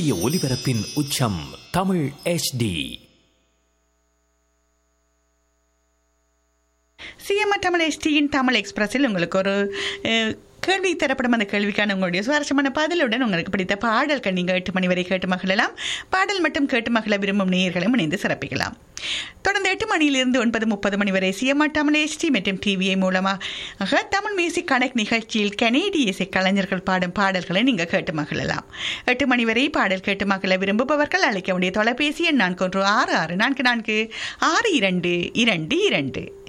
சூரிய ஒளிபரப்பின் உச்சம் தமிழ் HD சிஎம்ஆர் தமிழ் எஸ்டியின் தமிழ் எக்ஸ்பிரஸில் உங்களுக்கு ஒரு அஹ், கேள்வி தரப்படும் அந்த கேள்விக்கான உங்களுடைய சுவாரஸ்யமான பதிலுடன் உங்களுக்கு பிடித்த பாடல்கள் நீங்கள் எட்டு மணி வரை கேட்டு மகிழலாம் பாடல் மட்டும் கேட்டு மகிழ விரும்பும் நேயர்களும் இணைந்து சிறப்பிக்கலாம் தொடர்ந்து எட்டு மணியிலிருந்து ஒன்பது முப்பது மணி வரை சிஎம்ஆர் தமிழ் எஸ்டி மற்றும் டிவிஐ மூலமாக தமிழ் மியூசிக் கனெக்ட் நிகழ்ச்சியில் கனேடிய இசை கலைஞர்கள் பாடும் பாடல்களை நீங்கள் கேட்டு மகிழலாம் எட்டு மணி வரை பாடல் கேட்டு மகிழ விரும்புபவர்கள் அழைக்க வேண்டிய தொலைபேசி எண் நான்கு ஒன்று ஆறு ஆறு நான்கு நான்கு ஆறு இரண்டு இரண்டு இரண்டு